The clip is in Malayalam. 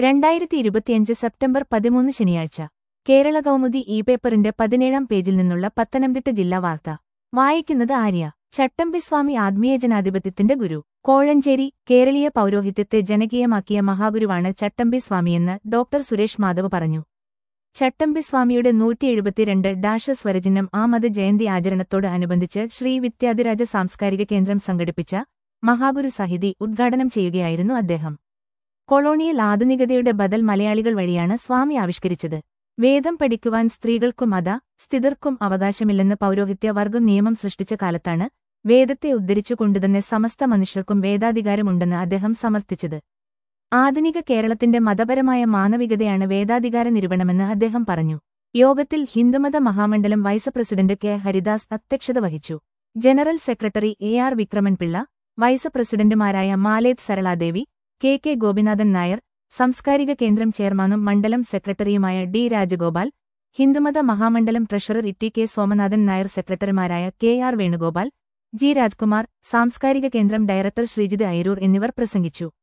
രണ്ടായിരത്തി ഇരുപത്തിയഞ്ച് സെപ്റ്റംബർ പതിമൂന്ന് ശനിയാഴ്ച കേരള കൗമുദി ഇ പേപ്പറിന്റെ പതിനേഴാം പേജിൽ നിന്നുള്ള പത്തനംതിട്ട ജില്ലാ വാർത്ത വായിക്കുന്നത് ആര്യ ചട്ടമ്പിസ്വാമി ആത്മീയ ജനാധിപത്യത്തിന്റെ ഗുരു കോഴഞ്ചേരി കേരളീയ പൗരോഹിത്യത്തെ ജനകീയമാക്കിയ മഹാഗുരുവാണ് ചട്ടമ്പി സ്വാമിയെന്ന് ഡോക്ടർ സുരേഷ് മാധവ് പറഞ്ഞു ചട്ടമ്പി സ്വാമിയുടെ നൂറ്റി എഴുപത്തിരണ്ട് ഡാഷ് സ്വരചിഹ്നം ആ മത ജയന്തി ആചരണത്തോട് അനുബന്ധിച്ച് ശ്രീ വിദ്യാധിരാജ സാംസ്കാരിക കേന്ദ്രം സംഘടിപ്പിച്ച മഹാഗുരു സാഹിതി ഉദ്ഘാടനം ചെയ്യുകയായിരുന്നു അദ്ദേഹം കൊളോണിയൽ ആധുനികതയുടെ ബദൽ മലയാളികൾ വഴിയാണ് സ്വാമി ആവിഷ്കരിച്ചത് വേദം പഠിക്കുവാൻ സ്ത്രീകൾക്കും മത സ്ഥിതർക്കും അവകാശമില്ലെന്ന് പൗരോഹിത്യ വർഗം നിയമം സൃഷ്ടിച്ച കാലത്താണ് വേദത്തെ ഉദ്ധരിച്ചു കൊണ്ടുതന്നെ സമസ്ത മനുഷ്യർക്കും വേദാധികാരമുണ്ടെന്ന് അദ്ദേഹം സമർത്ഥിച്ചത് ആധുനിക കേരളത്തിന്റെ മതപരമായ മാനവികതയാണ് വേദാധികാര നിരൂപണമെന്ന് അദ്ദേഹം പറഞ്ഞു യോഗത്തിൽ ഹിന്ദുമത മഹാമണ്ഡലം വൈസ് പ്രസിഡന്റ് കെ ഹരിദാസ് അധ്യക്ഷത വഹിച്ചു general secretary A R Vikramanpillai vice പ്രസിഡന്റുമാരായ മാലേത് സരളാദേവി കെ കെ ഗോപിനാഥൻ നായർ സാംസ്കാരിക കേന്ദ്രം ചെയർമാനും മണ്ഡലം സെക്രട്ടറിയുമായ ഡി രാജഗോപാൽ ഹിന്ദുമത മഹാമണ്ഡലം treasurer E T K Somanathan Nair സെക്രട്ടറിമാരായ K R Venugopal G Rajkumar സാംസ്കാരിക കേന്ദ്രം ഡയറക്ടർ ശ്രീജിത് അയരൂർ എന്നിവർ പ്രസംഗിച്ചു